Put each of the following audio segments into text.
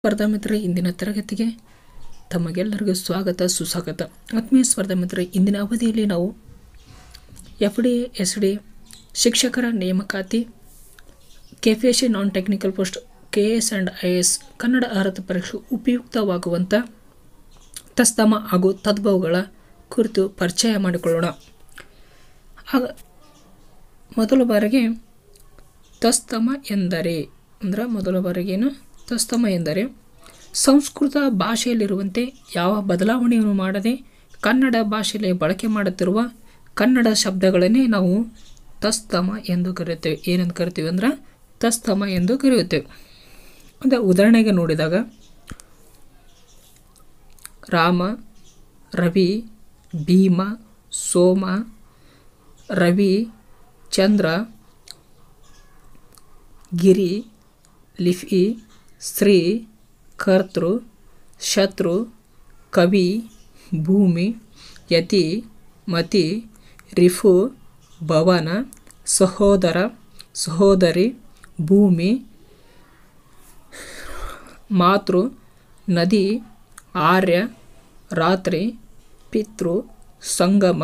ಸ್ಪರ್ಧಾ ಮಿತ್ರ ಇಂದಿನ ತರಗತಿಗೆ ತಮಗೆಲ್ಲರಿಗೂ ಸ್ವಾಗತ ಸುಸ್ವಾಗತ ಆತ್ಮೀಯ ಸ್ಪರ್ಧಾ ಮಿತ್ರ ಇಂದಿನ ಅವಧಿಯಲ್ಲಿ ನಾವು ಎಫ್ ಡಿ ಎಸ್ ಡಿ ಶಿಕ್ಷಕರ ನೇಮಕಾತಿ KPSC non technical post K S and I S Kannada ಅರ್ಹತಾ ಪರೀಕ್ಷೆ ಉಪಯುಕ್ತವಾಗುವಂಥ ತಸ್ತಮ ಹಾಗೂ ತದ್ಭವಗಳ ಕುರಿತು ಪರಿಚಯ ಮಾಡಿಕೊಳ್ಳೋಣ ಆಗ ಮೊದಲ ಬಾರಿಗೆ ತಸ್ತಮ ಎಂದರೆ ಅಂದರೆ ಮೊದಲ ಬಾರಿಗೇನು ತಸ್ತಮ ಎಂದರೆ ಸಂಸ್ಕೃತ ಭಾಷೆಯಲ್ಲಿರುವಂತೆ ಯಾವ ಬದಲಾವಣೆಯನ್ನು ಮಾಡದೆ ಕನ್ನಡ ಭಾಷೆಯಲ್ಲಿ ಬಳಕೆ ಮಾಡುತ್ತಿರುವ ಕನ್ನಡ ಶಬ್ದಗಳನ್ನೇ ನಾವು ತಸ್ತಮ ಎಂದು ಕರೆಯುತ್ತೇವೆ ಏನೆಂದು ಕರಿತೀವಿ ಅಂದ್ರೆ ತಸ್ತಮ ಎಂದು ಕರೆಯುತ್ತೇವೆ ಅಂದರೆ ಉದಾಹರಣೆಗೆ ನೋಡಿದಾಗ ರಾಮ ರವಿ ಭೀಮ ಸೋಮ ರವಿ ಚಂದ್ರ ಗಿರಿ ಲಿಫಿ ಸ್ತ್ರೀ ಕರ್ತೃ ಶತ್ರು ಕವಿ ಭೂಮಿ ಯತಿ ಮತಿ ರಿಫು ಭವನ ಸಹೋದರ ಸಹೋದರಿ ಭೂಮಿ ಮಾತೃ ನದಿ ಆರ್ಯ ರಾತ್ರಿ ಪಿತೃ ಸಂಗಮ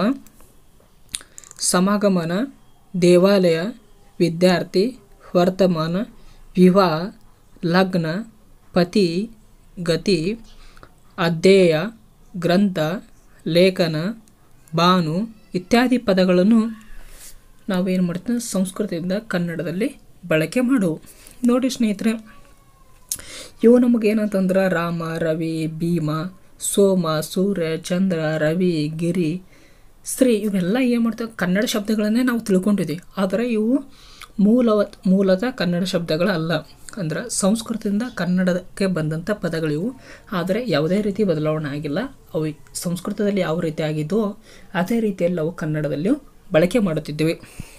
ಸಮಾಗಮನ ದೇವಾಲಯ ವಿದ್ಯಾರ್ಥಿ ವರ್ತಮಾನ ವಿವಾಹ ಲಗ್ನ ಪತಿ ಗತಿ ಅಧ್ಯೇಯ ಗ್ರಂಥ ಲೇಖನ ಬಾನು ಇತ್ಯಾದಿ ಪದಗಳನ್ನು ನಾವೇನು ಮಾಡ್ತೀವಿ ಸಂಸ್ಕೃತದಿಂದ ಕನ್ನಡದಲ್ಲಿ ಬಳಕೆ ಮಾಡುವು ನೋಡಿ ಸ್ನೇಹಿತರೆ ಇವು ನಮಗೇನಂತಂದ್ರೆ ರಾಮ ರವಿ ಭೀಮ ಸೋಮ ಸೂರ್ಯ ಚಂದ್ರ ರವಿ ಗಿರಿ ಸ್ತ್ರೀ ಇವೆಲ್ಲ ಏನು ಮಾಡ್ತೇವೆ ಕನ್ನಡ ಶಬ್ದಗಳನ್ನೇ ನಾವು ತಿಳ್ಕೊಂಡಿದ್ದೀವಿ ಆದರೆ ಇವು ಮೂಲವ ಮೂಲತಃ ಕನ್ನಡ ಶಬ್ದಗಳಲ್ಲ ಅಂದ್ರೆ ಸಂಸ್ಕೃತದಿಂದ ಕನ್ನಡಕ್ಕೆ ಬಂದಂಥ ಪದಗಳಿವು ಆದರೆ ಯಾವುದೇ ರೀತಿ ಬದಲಾವಣೆ ಆಗಿಲ್ಲ ಅವು ಸಂಸ್ಕೃತದಲ್ಲಿ ಯಾವ ರೀತಿ ಆಗಿದ್ದವೋ ಅದೇ ರೀತಿಯಲ್ಲಿ ನಾವು ಕನ್ನಡದಲ್ಲಿಯೂ ಬಳಕೆ ಮಾಡುತ್ತಿದ್ದೇವೆ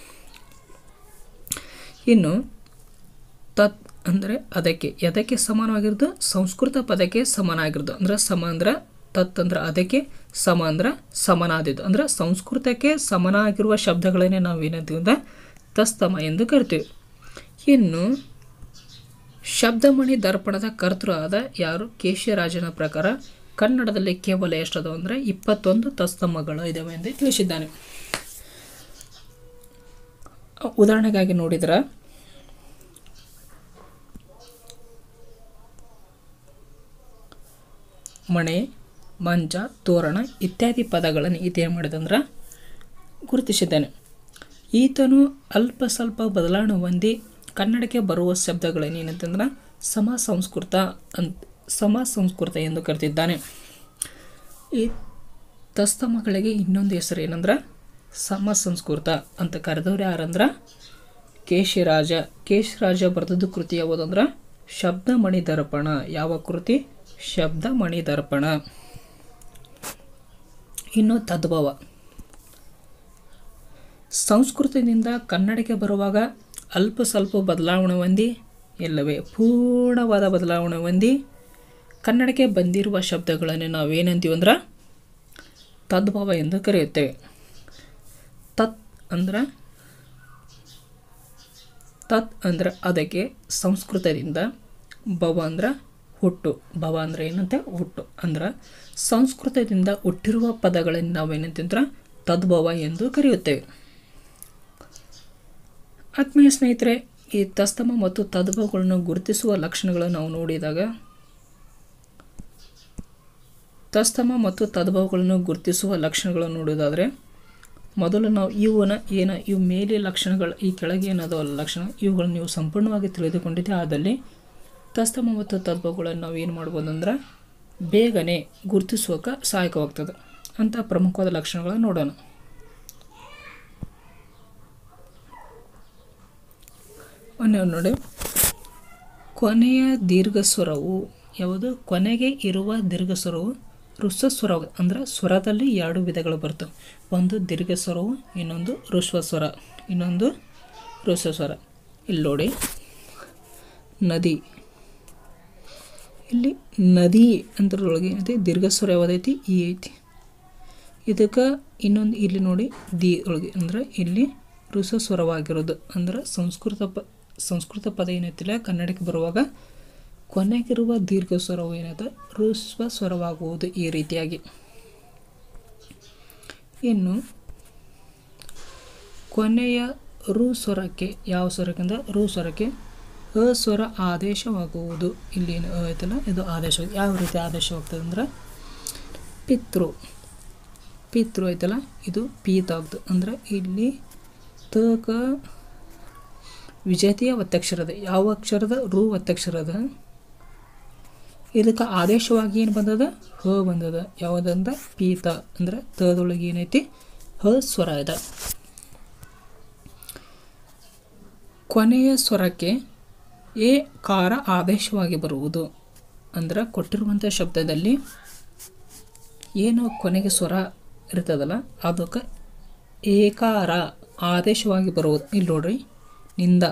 ಇನ್ನು ತತ್ ಅಂದರೆ ಅದಕ್ಕೆ ಎದಕ್ಕೆ ಸಮಾನವಾಗಿರೋದು ಸಂಸ್ಕೃತ ಪದಕ್ಕೆ ಸಮಾನಾಗಿರೋದು ಅಂದ್ರೆ ಸಮ ಅಂದ್ರೆ ತತ್ ಅಂದ್ರೆ ಅದಕ್ಕೆ ಸಮ ಅಂದ್ರೆ ಸಮನಾದಿದ್ದು ಅಂದ್ರೆ ಸಂಸ್ಕೃತಕ್ಕೆ ಸಮನಾಗಿರುವ ಶಬ್ದಗಳನ್ನೇ ನಾವು ಏನಂತೀವಿ ಅಂದ್ರೆ ತಸ್ತಮ ಎಂದು ಕರಿತೀವಿ ಇನ್ನು ಶಬ್ದಮಣಿ ದರ್ಪಣದ ಕರ್ತೃ ಆದ ಯಾರು ಕೇಶರಾಜನ ಪ್ರಕಾರ ಕನ್ನಡದಲ್ಲಿ ಕೇವಲ ಎಷ್ಟದು ಅಂದರೆ ಇಪ್ಪತ್ತೊಂದು ತಸ್ತಮಗಳು ಇದಾವೆ ಎಂದು ತಿಳಿಸಿದ್ದಾನೆ ಉದಾಹರಣೆಗಾಗಿ ನೋಡಿದ್ರೆ ಮಣೆ ಮಂಚ ತೋರಣ ಇತ್ಯಾದಿ ಪದಗಳನ್ನು ಈತೇನು ಮಾಡಿದಂದ್ರೆ ಗುರುತಿಸಿದ್ದಾನೆ ಈತನು ಅಲ್ಪ ಸ್ವಲ್ಪ ಬದಲಾವಣೆ ಹೊಂದಿ ಕನ್ನಡಕ್ಕೆ ಬರುವ ಶಬ್ದಗಳನ್ನೇನಂತಂದ್ರೆ ಸಮ ಸಂಸ್ಕೃತ ಅಂತ ಸಮ ಸಂಸ್ಕೃತ ಎಂದು ಕರೆದಿದ್ದಾನೆ ಈ ತಸ್ತಮಗಳಿಗೆ ಇನ್ನೊಂದು ಹೆಸರು ಏನಂದ್ರೆ ಸಮ ಸಂಸ್ಕೃತ ಅಂತ ಕರೆದವ್ರು ಯಾರಂದ್ರೆ ಕೇಶಿರಾಜ ಕೇಶಿರಾಜ ಬರೆದದ್ದು ಕೃತಿ ಯಾವುದಂದ್ರೆ ಶಬ್ದಮಣಿ ದರ್ಪಣ ಯಾವ ಕೃತಿ ಶಬ್ದಮಣಿ ದರ್ಪಣ ಇನ್ನು ತದ್ಭವ ಸಂಸ್ಕೃತದಿಂದ ಕನ್ನಡಕ್ಕೆ ಬರುವಾಗ ಅಲ್ಪ ಸ್ವಲ್ಪ ಬದಲಾವಣೆ ಹೊಂದಿ ಇಲ್ಲವೇ ಪೂರ್ಣವಾದ ಬದಲಾವಣೆ ಹೊಂದಿ ಕನ್ನಡಕ್ಕೆ ಬಂದಿರುವ ಶಬ್ದಗಳನ್ನು ನಾವೇನಂತೀವಿ ಅಂದ್ರೆ ತದ್ಭವ ಎಂದು ಕರೆಯುತ್ತೇವೆ ತತ್ ಅಂದ್ರೆ ತತ್ ಅಂದ್ರೆ ಅದಕ್ಕೆ ಸಂಸ್ಕೃತದಿಂದ ಭವ ಅಂದ್ರೆ ಹುಟ್ಟು ಭವ ಅಂದರೆ ಏನಂತೆ ಹುಟ್ಟು ಅಂದ್ರೆ ಸಂಸ್ಕೃತದಿಂದ ಹುಟ್ಟಿರುವ ಪದಗಳನ್ನು ನಾವೇನಂತಂದ್ರೆ ತದ್ಭವ ಎಂದು ಕರೆಯುತ್ತೇವೆ ಆತ್ಮೀಯ ಸ್ನೇಹಿತರೆ ಈ ತಸ್ತಮ ಮತ್ತು ತದ್ಭವಗಳನ್ನು ಗುರುತಿಸುವ ಲಕ್ಷಣಗಳನ್ನು ನಾವು ನೋಡಿದಾಗ ತಸ್ತಮ ಮತ್ತು ತದ್ಭವಗಳನ್ನು ಗುರುತಿಸುವ ಲಕ್ಷಣಗಳನ್ನು ನೋಡೋದಾದರೆ ಮೊದಲು ನಾವು ಇವನ ಏನ ಇವು ಮೇಲೆ ಲಕ್ಷಣಗಳು ಈ ಕೆಳಗೆ ಏನದವಲ್ಲ ಲಕ್ಷಣ ಇವುಗಳನ್ನು ನೀವು ಸಂಪೂರ್ಣವಾಗಿ ತಿಳಿದುಕೊಂಡಿದ್ದೆ ಆದಲ್ಲಿ ತಸ್ತಮ ಮತ್ತು ತದ್ಭವಗಳನ್ನು ನಾವು ಏನು ಮಾಡ್ಬೋದು ಅಂದ್ರೆ ಬೇಗನೆ ಗುರುತಿಸೋಕೆ ಸಹಾಯಕವಾಗ್ತದೆ ಅಂಥ ಪ್ರಮುಖವಾದ ಲಕ್ಷಣಗಳನ್ನು ನೋಡೋಣ ಒಂದೇ ನೋಡಿ ಕೊನೆಯ ದೀರ್ಘಸ್ವರವು ಯಾವುದು ಕೊನೆಗೆ ಇರುವ ದೀರ್ಘಸ್ವರವು ಋಸ್ವಸ್ವರ ಅಂದರೆ ಸ್ವರದಲ್ಲಿ ಎರಡು ವಿಧಗಳು ಬರ್ತವೆ ಒಂದು ದೀರ್ಘಸ್ವರವು ಇನ್ನೊಂದು ಋಸ್ವಸ್ವರ ಇನ್ನೊಂದು ಋಸ್ವಸ್ವರ ಇಲ್ಲಿ ನೋಡಿ ನದಿ ಇಲ್ಲಿ ನದಿ ಅಂತರೊಳಗೆ ಏನೈತಿ ದೀರ್ಘಸ್ವರ ಯಾವುದೈತಿ ಈ ಐತಿ ಇದಕ್ಕೆ ಇನ್ನೊಂದು ಇಲ್ಲಿ ನೋಡಿ ದಿ ಒಳಗೆ ಅಂದರೆ ಇಲ್ಲಿ ಋಸ್ವಸ್ವರವಾಗಿರೋದು ಅಂದ್ರೆ ಸಂಸ್ಕೃತ ಪ ಸಂಸ್ಕೃತ ಪದ ಏನೈತಿಲ್ಲ ಕನ್ನಡಕ್ಕೆ ಬರುವಾಗ ಕೊನೆಗಿರುವ ದೀರ್ಘ ಸ್ವರವು ಏನದ ಋಸ್ವ ಸ್ವರವಾಗುವುದು ಈ ರೀತಿಯಾಗಿ ಇನ್ನು ಕೊನೆಯ ರು ಸ್ವರಕ್ಕೆ ಯಾವ ಸ್ವರಕ್ಕೆ ಅಂದ್ರೆ ರು ಸ್ವರಕ್ಕೆ ಅ ಸ್ವರ ಆದೇಶವಾಗುವುದು ಇಲ್ಲಿ ಏನು ಅ ಐತಲ್ಲ ಇದು ಆದೇಶ ಯಾವ ರೀತಿ ಆದೇಶವಾಗ್ತದೆ ಅಂದ್ರೆ ಪಿತೃ ಪಿತೃ ಐತಲ್ಲ ಇದು ಪೀತ ಆಗ್ತದೆ ಅಂದ್ರೆ ಇಲ್ಲಿ ತಕ ವಿಜಾತಿಯ ಒತ್ತಕ್ಷರದ ಯಾವ ಅಕ್ಷರದ ರು ಒತ್ತಕ್ಷರದ ಇದಕ್ಕೆ ಆದೇಶವಾಗಿ ಏನು ಬಂದದ ಹ ಬಂದದ ಯಾವುದಂದ ಪೀತ ಅಂದ್ರೆ ತದೊಳಗೆ ಏನೈತಿ ಹ ಸ್ವರ ಇದೆ ಕೊನೆಯ ಸ್ವರಕ್ಕೆ ಎ ಕಾರ ಆದೇಶವಾಗಿ ಬರುವುದು ಅಂದ್ರೆ ಕೊಟ್ಟಿರುವಂಥ ಶಬ್ದದಲ್ಲಿ ಏನು ಕೊನೆಗೆ ಸ್ವರ ಇರ್ತದಲ್ಲ ಅದಕ್ಕೆ ಏಕಾರ ಆದೇಶವಾಗಿ ಬರುವುದು ಇಲ್ಲಿ ನೋಡ್ರಿ ನಿಂದ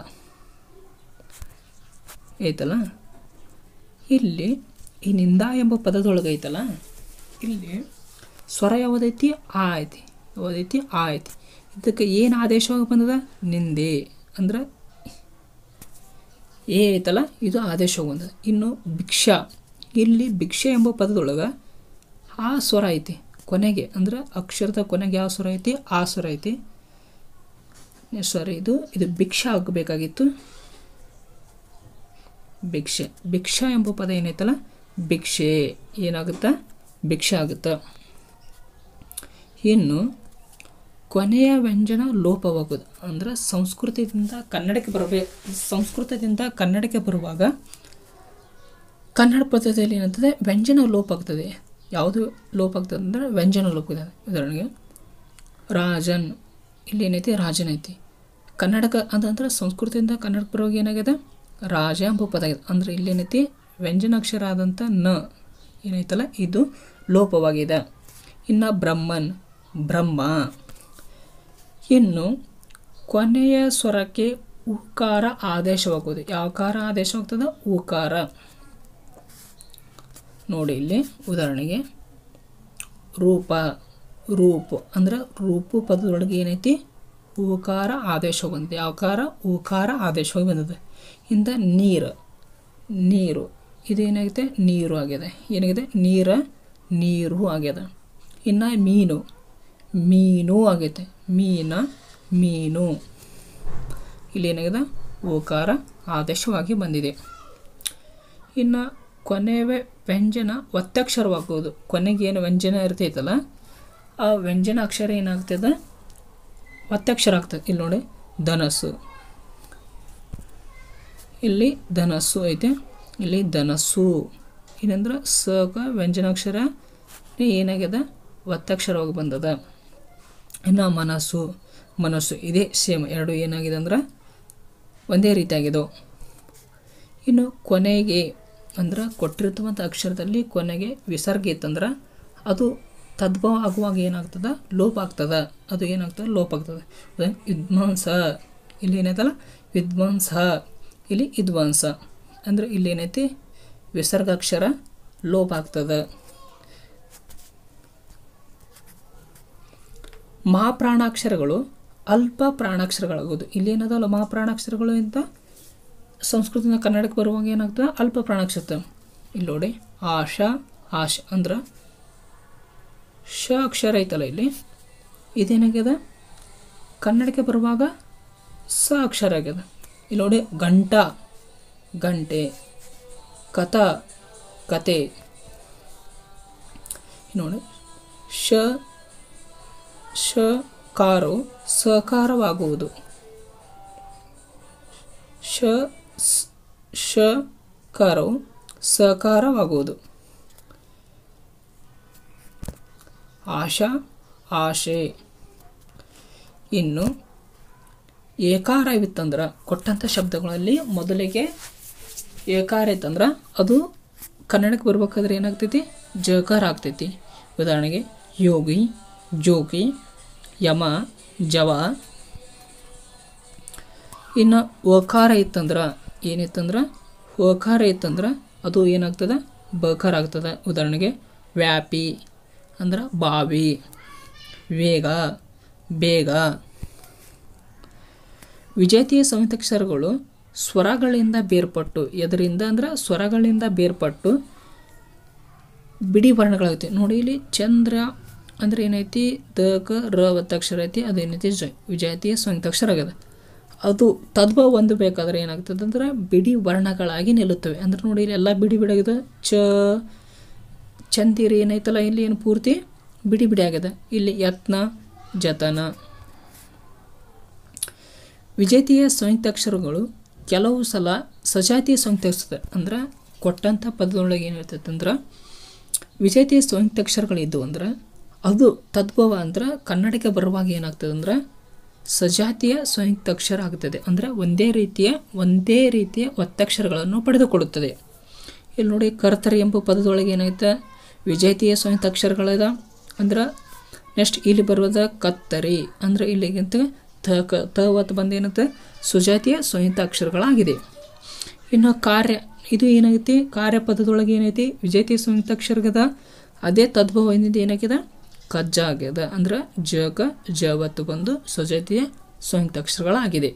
ಐತಲ್ಲ ಇಲ್ಲಿ ಈ ನಿಂದ ಎಂಬ ಪದದೊಳಗೆ ಐತಲ್ಲ ಇಲ್ಲಿ ಸ್ವರ ಯಾವುದೈತಿ ಆ ಐತಿ ಯಾವುದೈತಿ ಆ ಐತಿ ಇದಕ್ಕೆ ಏನು ಆದೇಶವಾಗಿ ಬಂದದ ನಿಂದೆ ಅಂದ್ರೆ ಏ ಐತಲ್ಲ ಇದು ಆದೇಶವಾಗಿ ಬಂದದ ಇನ್ನು ಭಿಕ್ಷಾ ಇಲ್ಲಿ ಭಿಕ್ಷೆ ಎಂಬ ಪದದೊಳಗೆ ಆ ಸ್ವರ ಐತಿ ಕೊನೆಗೆ ಅಂದ್ರೆ ಅಕ್ಷರದ ಕೊನೆಗೆ ಯಾವ ಸ್ವರ ಐತಿ ಆ ಸ್ವರ ಐತಿ ಸ್ವರ ಇದು ಇದು ಭಿಕ್ಷಾ ಆಗಬೇಕಾಗಿತ್ತು ಭಿಕ್ಷೆ ಭಿಕ್ಷಾ ಎಂಬ ಪದ ಏನೈತಲ್ಲ ಭಿಕ್ಷೆ ಏನಾಗುತ್ತಾ ಭಿಕ್ಷೆ ಆಗುತ್ತಾ ಇನ್ನು ಕೊನೆಯ ವ್ಯಂಜನ ಲೋಪವಾಗುವುದು ಅಂದ್ರೆ ಸಂಸ್ಕೃತದಿಂದ ಕನ್ನಡಕ್ಕೆ ಬರಬೇಕು ಸಂಸ್ಕೃತದಿಂದ ಕನ್ನಡಕ್ಕೆ ಬರುವಾಗ ಕನ್ನಡ ಪದ್ಧತಿಯಲ್ಲಿ ಏನಂತದೆ ವ್ಯಂಜನ ಲೋಪ ಆಗ್ತದೆ ಯಾವುದು ಲೋಪ ಆಗ್ತದೆ ಅಂದರೆ ವ್ಯಂಜನ ಲೋಪ ಆಗ್ತದೆ ಉದಾಹರಣೆಗೆ ರಾಜನ್ ಇಲ್ಲಿ ಏನೈತಿ ರಾಜನ್ ಐತಿ ಕನ್ನಡಕ ಅಂತಂದ್ರೆ ಸಂಸ್ಕೃತದಿಂದ ಕನ್ನಡಕ್ಕೆ ಬರುವಾಗ ಏನಾಗಿದೆ ರಾಜ ಎಂಬ ಪದ ಆಗಿದೆ ಅಂದರೆ ಇಲ್ಲೇನೈತಿ ವ್ಯಂಜನಾಕ್ಷರ ಆದಂಥ ನ ಏನೈತಲ್ಲ ಇದು ಲೋಪವಾಗಿದೆ ಇನ್ನು ಬ್ರಹ್ಮನ್ ಬ್ರಹ್ಮ ಇನ್ನು ಕೊನೆಯ ಸ್ವರಕ್ಕೆ ಉಕಾರ ಆದೇಶವಾಗುವುದು ಯಾವ ಕಾರ ಆದೇಶವಾಗ್ತದೆ ಉಕಾರ ನೋಡಿ ಇಲ್ಲಿ ಉದಾಹರಣೆಗೆ ರೂಪ ರೂಪ ಅಂದ್ರೆ ರೂಪು ಪದದೊಳಗೆ ಏನೈತಿ ಉಕಾರ ಆದೇಶ ಬಂದಿದೆ ಯಾವ ಕಾರ ಉಕಾರ ಆದೇಶವಾಗಿ ಬಂದಿದೆ ಇಂದ ನೀರು ನೀರು ಇದೇನಾಗಿದೆ ನೀರು ಆಗಿದೆ ಏನಾಗಿದೆ ನೀರ ನೀರು ಆಗ್ಯದ ಇನ್ನು ಮೀನು ಮೀನು ಆಗೈತೆ ಮೀನ ಮೀನು ಇಲ್ಲಿ ಏನಾಗಿದೆ ಓಕಾರ ಆದೇಶವಾಗಿ ಬಂದಿದೆ ಇನ್ನು ಕೊನೆಯ ವ್ಯಂಜನ ಒತ್ತಕ್ಷರವಾಗುವುದು ಕೊನೆಗೆ ಏನು ವ್ಯಂಜನ ಇರ್ತೈತಲ್ಲ ಆ ವ್ಯಂಜನ ಅಕ್ಷರ ಏನಾಗ್ತದೆ ಒತ್ತಕ್ಷರ ಆಗ್ತದೆ ಇಲ್ಲಿ ನೋಡಿ ಧನಸ್ಸು ಇಲ್ಲಿ ಧನಸ್ಸು ಐತೆ ಇಲ್ಲಿ ಧನಸ್ಸು ಏನಂದ್ರೆ ಸಕ ವ್ಯಂಜನಾಕ್ಷರ ಏನಾಗ್ಯದ ಒತ್ತಕ್ಷರವಾಗಿ ಬಂದದ ಇನ್ನು ಮನಸ್ಸು ಮನಸ್ಸು ಇದೇ ಸೇಮ್ ಎರಡು ಏನಾಗಿದೆ ಅಂದ್ರೆ ಒಂದೇ ರೀತಿಯಾಗಿದ್ದವು ಇನ್ನು ಕೊನೆಗೆ ಅಂದ್ರೆ ಕೊಟ್ಟಿರ್ತಕ್ಕಂಥ ಅಕ್ಷರದಲ್ಲಿ ಕೊನೆಗೆ ವಿಸರ್ಗ ಇತ್ತಂದ್ರೆ ಅದು ತದ್ಭವ ಆಗುವಾಗ ಏನಾಗ್ತದೆ ಲೋಪ ಆಗ್ತದೆ ಅದು ಏನಾಗ್ತದೆ ಲೋಪ ಆಗ್ತದೆ ಉದಾಹರಣೆ ವಿದ್ವಾಂಸ ಇಲ್ಲಿ ಏನೈತಲ್ಲ ವಿದ್ವಾಂಸ ಇಲ್ಲಿ ವಿದ್ವಾಂಸ ಅಂದರೆ ಇಲ್ಲಿ ಏನೈತಿ ವಿಸರ್ಗಾಕ್ಷರ ಲೋಪ ಆಗ್ತದೆ ಮಹಾಪ್ರಾಣಾಕ್ಷರಗಳು ಅಲ್ಪ ಪ್ರಾಣಾಕ್ಷರಗಳಾಗೋದು ಇಲ್ಲಿ ಏನದಲ್ಲ ಮಹಾಪ್ರಾಣಾಕ್ಷರಗಳು ಅಂತ ಸಂಸ್ಕೃತದಿಂದ ಕನ್ನಡಕ್ಕೆ ಬರುವಾಗ ಏನಾಗ್ತದೆ ಅಲ್ಪ ಪ್ರಾಣಾಕ್ಷರ ಇಲ್ಲಿ ನೋಡಿ ಆಶ ಆಶ ಅಂದ್ರೆ ಶ ಅಕ್ಷರ ಐತಲ್ಲ ಇಲ್ಲಿ ಇದೇನಾಗ್ಯದ ಕನ್ನಡಕ್ಕೆ ಬರುವಾಗ ಸ ಅಕ್ಷರ ಆಗ್ಯದ ಇಲ್ಲಿ ನೋಡಿ ಗಂಟ ಗಂಟೆ ಕಥ ಕತೆ ನೋಡಿ ಶ ಶ ಕಾರು ಸಕಾರವಾಗುವುದು ಶ ಸ್- ಶ ಕಾರವು ಸಕಾರವಾಗುವುದು ಆಶಾ ಆಶೆ ಇನ್ನು ಏಕಾರ ಇತ್ತಂದ್ರೆ ಕೊಟ್ಟಂಥ ಶಬ್ದಗಳಲ್ಲಿ ಮೊದಲಿಗೆ ಏಕಾರ ಇತ್ತಂದ್ರೆ ಅದು ಕನ್ನಡಕ್ಕೆ ಬರ್ಬೇಕಾದ್ರೆ ಏನಾಗ್ತೈತಿ ಜಕಾರ ಆಗ್ತೈತಿ ಉದಾಹರಣೆಗೆ ಯೋಗಿ ಜೋಗಿ ಯಮ ಜವ ಇನ್ನು ಓಕಾರ ಇತ್ತಂದ್ರೆ ಏನಿತ್ತಂದ್ರೆ ಓಕಾರ ಇತ್ತಂದ್ರೆ ಅದು ಏನಾಗ್ತದೆ ಬಕಾರ ಆಗ್ತದೆ ಉದಾಹರಣೆಗೆ ವ್ಯಾಪಿ ಅಂದ್ರೆ ಬಾವಿ ವೇಗ ಬೇಗ ವಿಜಾತಿಯ ಸಂಯುಕ್ತಾಕ್ಷರಗಳು ಸ್ವರಗಳಿಂದ ಬೇರ್ಪಟ್ಟು ಎದರಿಂದ ಅಂದ್ರೆ ಸ್ವರಗಳಿಂದ ಬೇರ್ಪಟ್ಟು ಬಿಡಿ ವರ್ಣಗಳಾಗುತ್ತೆ ನೋಡಿ ಇಲ್ಲಿ ಚಂದ್ರ ಅಂದ್ರೆ ಏನೈತಿ ದ ಕ ರ ಒತ್ತಕ್ಷರ ಐತಿ ಅದೇನೈತಿ ಜ ವಿಜಾತಿಯ ಸ್ವಂತಾಕ್ಷರ ಆಗ್ಯದ ಅದು ತದ್ಭವ ಒಂದು ಬೇಕಾದ್ರೆ ಏನಾಗ್ತದೆ ಅಂದ್ರೆ ಬಿಡಿ ವರ್ಣಗಳಾಗಿ ನಿಲ್ಲುತ್ತವೆ ಅಂದ್ರೆ ನೋಡಿ ಇಲ್ಲಿ ಎಲ್ಲ ಬಿಡಿ ಬಿಡಾಗಿದೆ ಚ ಚಂದಿರಿ ಏನೈತಲ್ಲ ಇಲ್ಲಿ ಏನು ಪೂರ್ತಿ ಬಿಡಿ ಬಿಡಿ ಆಗ್ಯದ ಇಲ್ಲಿ ಯತ್ನ ಜತನ ವಿಜೇತಿಯ ಸಂಯುಕ್ತಾಕ್ಷರಗಳು ಕೆಲವು ಸಲ ಸಜಾತಿಯ ಸಂಯುಕ್ತಾಕ್ಷರ ಅಂದ್ರೆ ಕೊಟ್ಟಂಥ ಪದದೊಳಗೆ ಏನಿರ್ತೈತೆ ಅಂದ್ರೆ ವಿಜೇತಿಯ ಸಂಯುಕ್ತಾಕ್ಷರಗಳಿದ್ದು ಅಂದ್ರೆ ಅದು ತದ್ಭವ ಅಂದ್ರೆ ಕನ್ನಡಕ್ಕೆ ಬರುವಾಗ ಏನಾಗ್ತದೆ ಅಂದ್ರೆ ಸಜಾತಿಯ ಸಂಯುಕ್ತಾಕ್ಷರ ಆಗ್ತದೆ ಅಂದರೆ ಒಂದೇ ರೀತಿಯ ಒಂದೇ ರೀತಿಯ ಒತ್ತಕ್ಷರಗಳನ್ನು ಪಡೆದುಕೊಳ್ಳುತ್ತದೆ ಇಲ್ಲಿ ನೋಡಿ ಕರ್ತರಿ ಎಂಬ ಪದದೊಳಗೆ ಏನಾಯ್ತು ವಿಜೇತಿಯ ಸಂಯುಕ್ತಾಕ್ಷರಗಳದ ಅಂದ್ರೆ ನೆಕ್ಸ್ಟ್ ಇಲ್ಲಿ ಬರುವುದ ಕತ್ತರಿ ಅಂದರೆ ಇಲ್ಲಿಗಿಂತ ತ ಕ ತ ಒತ್ತು ಬಂದು ಏನಂತ ಸುಜಾತಿಯ ಸಂಯುಕ್ತಾಕ್ಷರಗಳಾಗಿದೆ ಇನ್ನು ಕಾರ್ಯ ಇದು ಏನಾಗೈತಿ ಕಾರ್ಯಪದದೊಳಗೆ ಏನೈತಿ ವಿಜೇತಿಯ ಸಂಯುಕ್ತಾಕ್ಷರಗದ ಅದೇ ತದ್ಭವ ಏನಿದೆ ಏನಾಗ್ಯದ ಕಜ್ಜ ಆಗ್ಯದ ಅಂದ್ರೆ ಜಗ ಜವತ್ತು ಬಂದು ಸುಜಾತಿಯ ಸಂಯುಕ್ತಾಕ್ಷರಗಳಾಗಿದೆ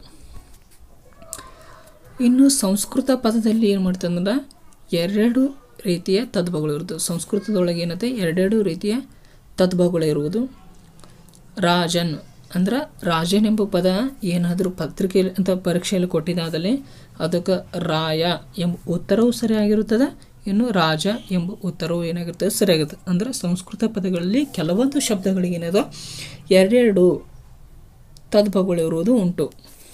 ಇನ್ನು ಸಂಸ್ಕೃತ ಪದದಲ್ಲಿ ಏನು ಮಾಡ್ತಂದ್ರೆ ಎರಡು ರೀತಿಯ ತದ್ಭವಗಳು ಇರುವುದು ಸಂಸ್ಕೃತದೊಳಗೆ ಏನೈತೆ ಎರಡೆರಡು ರೀತಿಯ ತದ್ಭವಗಳು ಇರುವುದು ರಾಜನ್ ಅಂದ್ರೆ ರಾಜನ್ ಎಂಬ ಪದ ಏನಾದರೂ ಪತ್ರಿಕೆಯಲ್ಲಿ ಅಂತ ಪರೀಕ್ಷೆಯಲ್ಲಿ ಕೊಟ್ಟಿದ್ದಾದಲ್ಲಿ ಅದಕ್ಕೆ ರಾಯ ಎಂಬ ಉತ್ತರವು ಸರಿಯಾಗಿರುತ್ತದೆ ಇನ್ನು ರಾಜ ಎಂಬ ಉತ್ತರವು ಏನಾಗಿರ್ತದೆ ಸರಿಯಾಗಿರ್ತದೆ ಅಂದರೆ ಸಂಸ್ಕೃತ ಪದಗಳಲ್ಲಿ ಕೆಲವೊಂದು ಶಬ್ದಗಳಿಗೆ ಏನದ ಎರಡೆರಡು ತದ್ಭವಗಳು ಇರುವುದು ಉಂಟು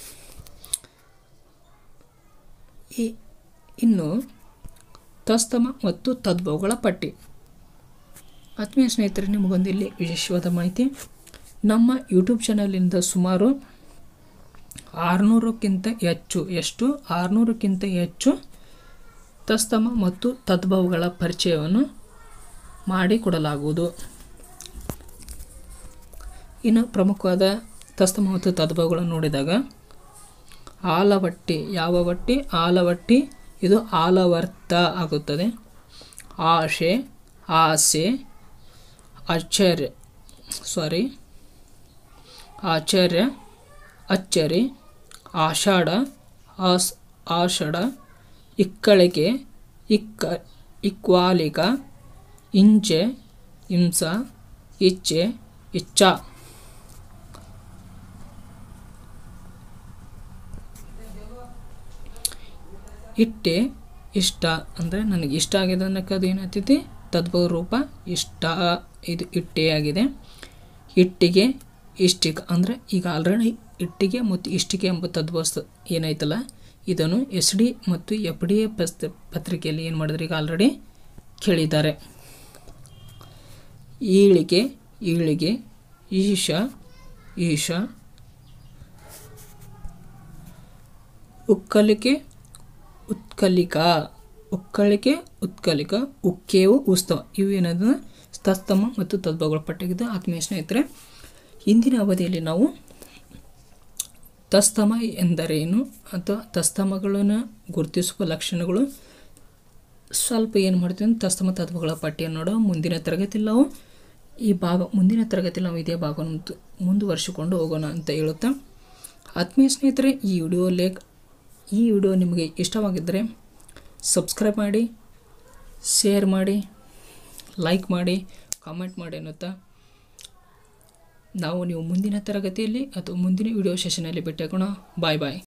ಈ ಇನ್ನು ತಸ್ತಮ ಮತ್ತು ತದ್ಭವಗಳ ಪಟ್ಟಿ ಆತ್ಮೀಯ ಸ್ನೇಹಿತರೆ ನಿಮಗೊಂದು ಇಲ್ಲಿ ವಿಶೇಷವಾದ ಮಾಹಿತಿ ನಮ್ಮ ಯೂಟ್ಯೂಬ್ ಚಾನಲಿಂದ ಸುಮಾರು ಆರುನೂರಕ್ಕಿಂತ ಹೆಚ್ಚು ಎಷ್ಟು ಆರುನೂರಕ್ಕಿಂತ ಹೆಚ್ಚು ತಸ್ತಮ ಮತ್ತು ತದ್ಭವಗಳ ಪರಿಚಯವನ್ನು ಮಾಡಿಕೊಡಲಾಗುವುದು ಇನ್ನು ಪ್ರಮುಖವಾದ ತಸ್ತಮ ಮತ್ತು ತದ್ಭವಗಳನ್ನು ನೋಡಿದಾಗ ಆಲವಟ್ಟಿ ಯಾವ ವಟ್ಟಿ ಆಲವಟ್ಟಿ ಇದು ಆಲವರ್ತ ಆಗುತ್ತದೆ ಆಶೆ ಆಸೆ ಆಶ್ಚರ್ಯ ಸಾರಿ ಆಚಾರ್ಯ ಅಚ್ಚರಿ ಆಷಾಢ ಆಸ್ ಆಷಾಢ ಇಕ್ಕಳಿಕೆ ಇಕ್ಕ ಇಕ್ವಾಲಿಕ ಇಂಚೆ ಹಿಂಸ ಇಚ್ಛೆ ಇಚ್ಛಾ ಇಟ್ಟೆ ಇಷ್ಟ ಅಂದರೆ ನನಗೆ ಇಷ್ಟ ಆಗಿದೆ ಅನ್ನೋಕೆ ಅದು ಏನಾಗ್ತೈತಿ ತದ್ಭವ ರೂಪ ಇಷ್ಟ ಇದು ಇಟ್ಟೆ ಆಗಿದೆ ಇಟ್ಟಿಗೆ ಇಷ್ಟಿಕ ಅಂದರೆ ಈಗ ಆಲ್ರೆಡಿ ಇಟ್ಟಿಗೆ ಮತ್ತು ಇಷ್ಟಿಗೆ ಎಂಬ ತದ್ಭವ ಏನಾಯ್ತಲ್ಲ ಇದನ್ನು ಎಸ್ ಡಿ ಮತ್ತು ಎಫ್ ಡಿ ಎ ಪಸ್ತ ಪತ್ರಿಕೆಯಲ್ಲಿ ಏನು ಮಾಡಿದ್ರೆ ಈಗ ಆಲ್ರೆಡಿ ಕೇಳಿದ್ದಾರೆ ಈಳಿಗೆ ಈಳಿಗೆ ಈಶ ಈಶ ಉಕ್ಕಲಿಕೆ ಉತ್ಕಲಿಕ ಉಕ್ಕಳಿಕೆ ಉತ್ಕಲಿಕ ಉಕ್ಕೇವು ಉತ್ಸವ ಇವು ಏನದ ತಸ್ತಮ ಮತ್ತು ತದ್ಭವಗಳ ಪಟ್ಟಿಗಿದ್ದು ಆತ್ಮೀಯ ಸ್ನೇಹಿತರೆ ಇಂದಿನ ಅವಧಿಯಲ್ಲಿ ನಾವು ತಸ್ತಮ ಎಂದರೇನು ಅಥವಾ ತಸ್ತಮಗಳನ್ನು ಗುರುತಿಸುವ ಲಕ್ಷಣಗಳು ಸ್ವಲ್ಪ ಏನು ಮಾಡ್ತೀವಿ ತಸ್ತಮ ತತ್ವಗಳ ಪಟ್ಟಿಯನ್ನು ನೋಡೋ ಮುಂದಿನ ತರಗತಿಯಲ್ಲಿ ನಾವು ಈ ಭಾಗ ಮುಂದಿನ ತರಗತಿಯಲ್ಲಿ ನಾವು ಇದೇ ಭಾಗವನ್ನು ಮುಂದು- ಮುಂದುವರಿಸಿಕೊಂಡು ಹೋಗೋಣ ಅಂತ ಹೇಳುತ್ತಾ ಆತ್ಮೀಯ ಸ್ನೇಹಿತರೆ ಈ ವಿಡಿಯೋ ಲೇಖ ಈ ವಿಡಿಯೋ ನಿಮಗೆ ಇಷ್ಟವಾಗಿದ್ದರೆ ಸಬ್ಸ್ಕ್ರೈಬ್ ಮಾಡಿ ಶೇರ್ ಮಾಡಿ ಲೈಕ್ ಮಾಡಿ ಕಾಮೆಂಟ್ ಮಾಡಿ ಅನ್ನುತ್ತಾ ನಾವು ನೀವು ಮುಂದಿನ ತರಗತಿಯಲ್ಲಿ ಅಥವಾ ಮುಂದಿನ ವಿಡಿಯೋ ಸೆಷನಲ್ಲಿ ಭೇಟಿಯಾಗೋಣ ಬಾಯ್ ಬಾಯ್